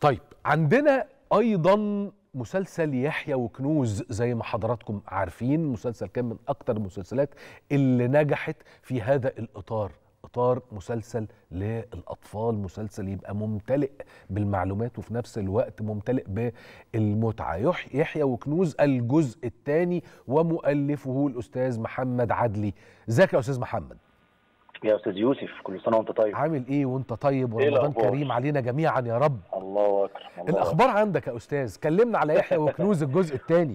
طيب عندنا ايضا مسلسل يحيى وكنوز زي ما حضراتكم عارفين مسلسل كان من اكتر المسلسلات اللي نجحت في هذا الاطار اطار مسلسل للاطفال مسلسل يبقى ممتلئ بالمعلومات وفي نفس الوقت ممتلئ بالمتعه يح- يحيى وكنوز الجزء الثاني ومؤلفه الاستاذ محمد عدلي ازيك يا استاذ محمد يا استاذ يوسف كل سنه وانت طيب عامل ايه وانت طيب إيه ورمضان الأخبار؟ كريم علينا جميعا يا رب الله اكرم الله الاخبار عندك يا استاذ كلمنا على يحيى وكنوز الجزء الثاني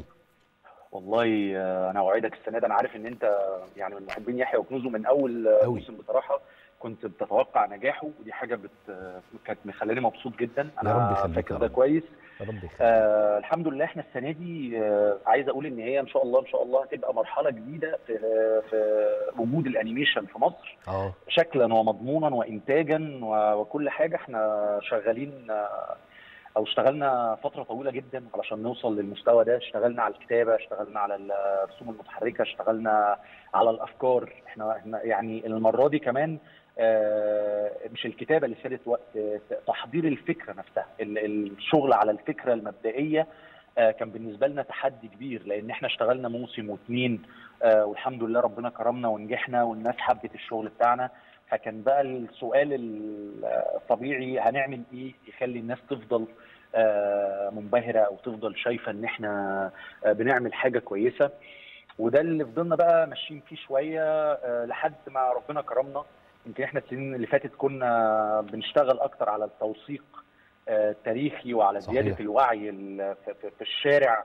والله آه، انا اوعدك السنه دي انا عارف ان انت يعني من محبين يحيى وكنوزه من اول آه، أوي. موسم بصراحه كنت بتتوقع نجاحه ودي حاجه بت آه، كانت مخلاني مبسوط جدا يا رب انا يخليك فاكر يا ده رب. كويس يا رب يخليك آه الحمد لله احنا السنه دي آه عايز اقول ان هي ان شاء الله ان شاء الله هتبقى مرحله جديده في في وجود الانيميشن في مصر اه شكلا ومضمونا وانتاجا و- وكل حاجه احنا شغالين آه، او اشتغلنا فتره طويله جدا علشان نوصل للمستوى ده اشتغلنا على الكتابه اشتغلنا على الرسوم المتحركه اشتغلنا على الافكار احنا احنا يعني المره دي كمان آه، مش الكتابه اللي خدت وقت آه، تحضير الفكره نفسها ال- الشغل على الفكره المبدئيه آه، كان بالنسبه لنا تحدي كبير لان احنا اشتغلنا موسم واثنين آه، والحمد لله ربنا كرمنا ونجحنا والناس حبت الشغل بتاعنا فكان بقى السؤال ال- الطبيعي هنعمل ايه يخلي الناس تفضل آه، منبهره او تفضل شايفه ان احنا آه، بنعمل حاجه كويسه وده اللي فضلنا بقى ماشيين فيه شويه آه، لحد ما ربنا كرمنا يمكن احنا السنين اللي فاتت كنا بنشتغل اكتر على التوثيق آه، التاريخي وعلى صحيح. زياده الوعي ال- في- في- في الشارع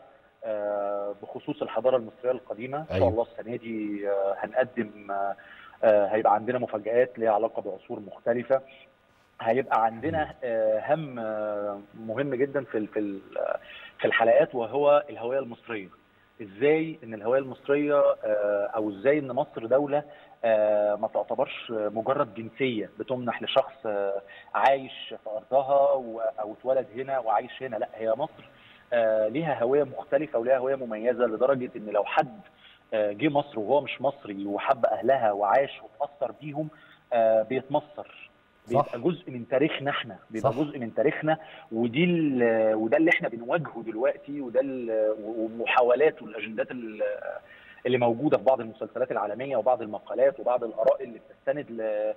آه، بخصوص الحضاره المصريه القديمه ان أيوة. شاء الله السنه دي آه، هنقدم آه، آه، هيبقى عندنا مفاجآت ليها علاقه بعصور مختلفه هيبقى عندنا آه، هم آه، مهم جدا في ال- في ال- في الحلقات وهو الهويه المصريه ازاي ان الهويه المصريه آه، او ازاي ان مصر دوله آه، ما تعتبرش مجرد جنسيه بتمنح لشخص آه، عايش في ارضها و- او اتولد هنا وعايش هنا لا هي مصر آه، ليها هويه مختلفه وليها هويه مميزه لدرجه ان لو حد آه، جه مصر وهو مش مصري وحب اهلها وعاش واتاثر بيهم آه، بيتمصر صح. بيبقى جزء من تاريخنا احنا بيبقى صح. جزء من تاريخنا ودي ال- وده اللي احنا بنواجهه دلوقتي وده ال- والمحاولات والاجندات ال- اللي موجوده في بعض المسلسلات العالميه وبعض المقالات وبعض الاراء اللي بتستند ل-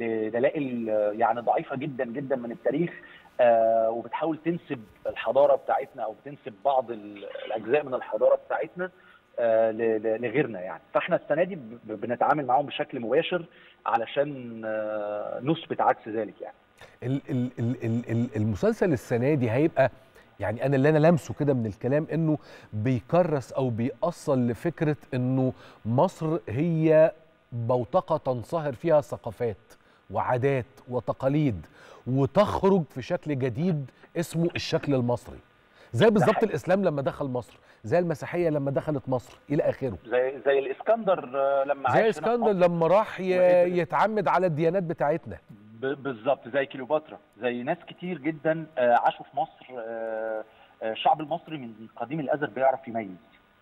لدلائل يعني ضعيفه جدا جدا من التاريخ آه، وبتحاول تنسب الحضاره بتاعتنا او بتنسب بعض ال- الاجزاء من الحضاره بتاعتنا آه، ل- ل- لغيرنا يعني فاحنا السنه دي ب- بنتعامل معاهم بشكل مباشر علشان آه، نثبت عكس ذلك يعني ال ال ال ال ال المسلسل السنه دي هيبقى يعني انا اللي انا لامسه كده من الكلام انه بيكرس او بيأصل لفكره انه مصر هي بوتقه تنصهر فيها ثقافات وعادات وتقاليد وتخرج في شكل جديد اسمه الشكل المصري زي بالظبط حقيقي. الاسلام لما دخل مصر زي المسيحيه لما دخلت مصر الى اخره زي زي الاسكندر آه، لما عاش زي هنا في اسكندر مصر. لما راح ي- وقدر- يتعمد على الديانات بتاعتنا ب- بالظبط زي كليوباترا زي ناس كتير جدا آه، عاشوا في مصر آه، آه، الشعب المصري من قديم الازل بيعرف يميز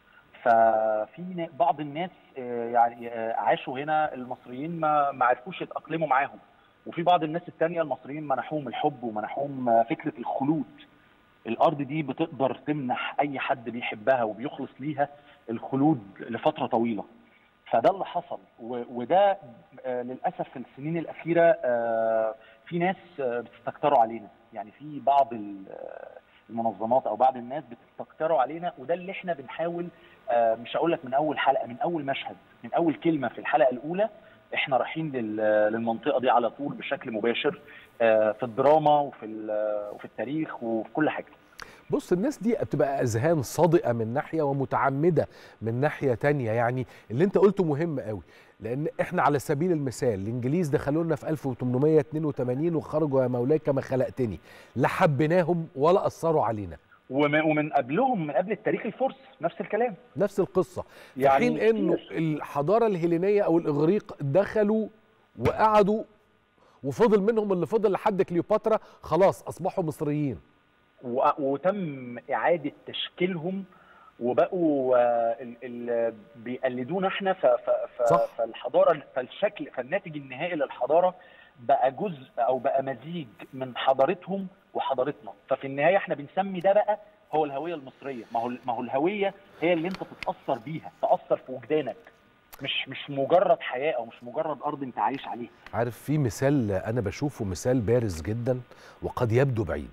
ففي نا- بعض الناس آه، يعني آه، عاشوا هنا المصريين ما ما عرفوش يتاقلموا معاهم وفي بعض الناس التانية المصريين منحوهم الحب ومنحوهم آه، فكره الخلود الارض دي بتقدر تمنح اي حد بيحبها وبيخلص ليها الخلود لفتره طويله فده اللي حصل و- وده آه، للاسف في السنين الاخيره آه، في ناس آه، بتستكتروا علينا يعني في بعض ال- آه، المنظمات او بعض الناس بتستكتروا علينا وده اللي احنا بنحاول آه، مش هقول لك من اول حلقه من اول مشهد من اول كلمه في الحلقه الاولى احنا رايحين لل- للمنطقه دي على طول بشكل مباشر آه، في الدراما وفي ال- وفي التاريخ وفي كل حاجه بص الناس دي بتبقى اذهان صادقه من ناحيه ومتعمده من ناحيه تانية يعني اللي انت قلته مهم قوي لان احنا على سبيل المثال الانجليز دخلوا لنا في 1882 وخرجوا يا مولاي كما خلقتني لا حبيناهم ولا اثروا علينا ومن, ومن قبلهم من قبل التاريخ الفرس نفس الكلام نفس القصه في يعني حين انه كتير. الحضاره الهيلينيه او الاغريق دخلوا وقعدوا وفضل منهم اللي فضل لحد كليوباترا خلاص اصبحوا مصريين و- وتم اعاده تشكيلهم وبقوا آه، ال- ال- بيقلدونا احنا ف- ف- ف- صح. فالحضاره فالشكل فالناتج النهائي للحضاره بقى جزء او بقى مزيج من حضارتهم وحضارتنا ففي النهايه احنا بنسمي ده بقى هو الهويه المصريه ما هو ما هو الهويه هي اللي انت تتاثر بيها تاثر في وجدانك مش مش مجرد حياه او مش مجرد ارض انت عايش عليها عارف في مثال انا بشوفه مثال بارز جدا وقد يبدو بعيد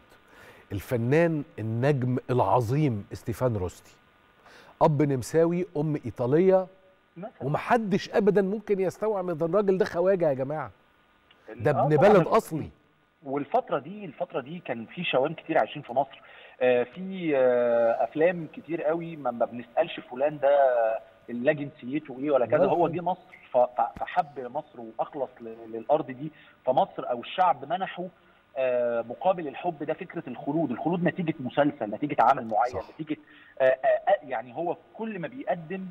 الفنان النجم العظيم ستيفان روستي اب نمساوي ام ايطاليه مثلا ومحدش ابدا ممكن يستوعب ان الراجل ده خواجه يا جماعه ده آه ابن طبعاً. بلد اصلي والفترة دي الفترة دي كان في شوام كتير عايشين في مصر آه، في آه، افلام كتير قوي ما ما بنسالش فلان ده لا جنسيته ايه ولا كذا بس. هو جه مصر ف- ف- فحب مصر واخلص ل- للارض دي فمصر او الشعب منحه آه، مقابل الحب ده فكره الخلود، الخلود نتيجه مسلسل، نتيجه عمل معين، صح. نتيجه آه، آه، آه، يعني هو كل ما بيقدم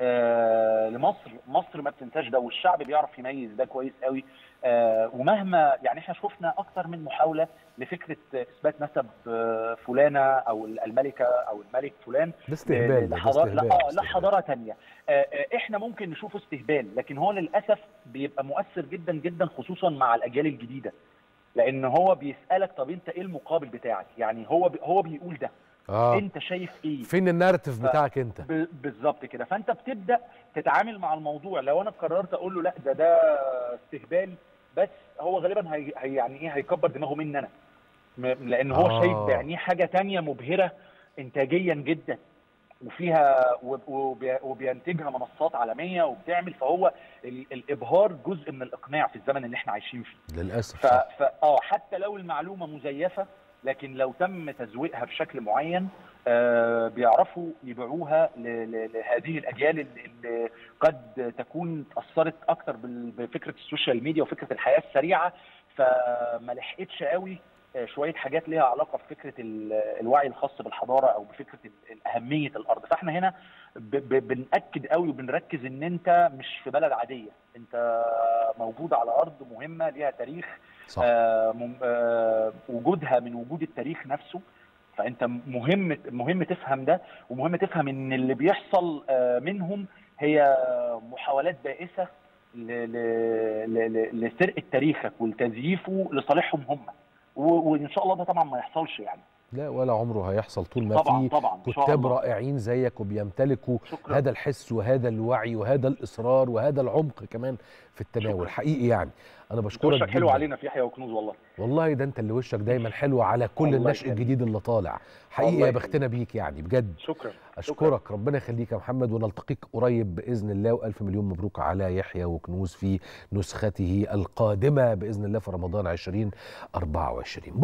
آه، لمصر مصر ما بتنساش ده والشعب بيعرف يميز ده كويس قوي آه، ومهما يعني احنا شفنا اكتر من محاوله لفكره اثبات نسب آه، فلانه او الملكه او الملك فلان ده استهبال ده, ده لحضارة استهبال لا, آه، لا استهبال. حضاره تانية آه، آه، احنا ممكن نشوفه استهبال لكن هو للاسف بيبقى مؤثر جدا جدا خصوصا مع الاجيال الجديده لان هو بيسالك طب انت ايه المقابل بتاعك يعني هو بي هو بيقول ده اه انت شايف ايه فين النارتيف ف- بتاعك انت ب- بالظبط كده فانت بتبدا تتعامل مع الموضوع لو انا قررت اقول له لا ده ده استهبال بس هو غالبا هي هي- يعني ايه هيكبر دماغه مني انا م- لان هو آه. شايف بعينيه حاجه تانية مبهره انتاجيا جدا وفيها وب- وبي- وبينتجها منصات عالميه وبتعمل فهو ال- الابهار جزء من الاقناع في الزمن اللي احنا عايشين فيه للاسف ف... صح. ف... اه حتى لو المعلومه مزيفه لكن لو تم تزويقها بشكل معين آه بيعرفوا يبيعوها ل... ل... لهذه الاجيال اللي- اللي قد تكون اتاثرت اكتر بال... بفكره السوشيال ميديا وفكره الحياه السريعه فما لحقتش قوي آه، شويه حاجات ليها علاقه بفكره ال- الوعي الخاص بالحضاره او بفكره ال- اهميه الارض فاحنا هنا ب... ب... بناكد قوي وبنركز ان انت مش في بلد عاديه انت موجود على ارض مهمه ليها تاريخ صح آه، مم- آه، وجودها من وجود التاريخ نفسه فانت مهم مهم تفهم ده ومهم تفهم ان اللي بيحصل آه، منهم هي محاولات بائسه ل- ل- ل- ل- لسرقه تاريخك ولتزييفه لصالحهم هم و- وان شاء الله ده طبعا ما يحصلش يعني لا ولا عمره هيحصل طول ما طبعا في طبعا ان شاء كتاب الله رائعين زيك وبيمتلكوا شكرا هذا الحس وهذا الوعي وهذا الاصرار وهذا العمق كمان في التناول شكراً. حقيقي يعني انا انت بشكرك وشك حلو جداً. علينا في يحيى وكنوز والله والله ده انت اللي وشك دايما حلو على كل الله النشء يخليك. الجديد اللي طالع حقيقي الله يا يخليك. بختنا بيك يعني بجد شكرا اشكرك ربنا يخليك يا محمد ونلتقيك قريب باذن الله والف مليون مبروك على يحيى وكنوز في نسخته القادمه باذن الله في رمضان 2024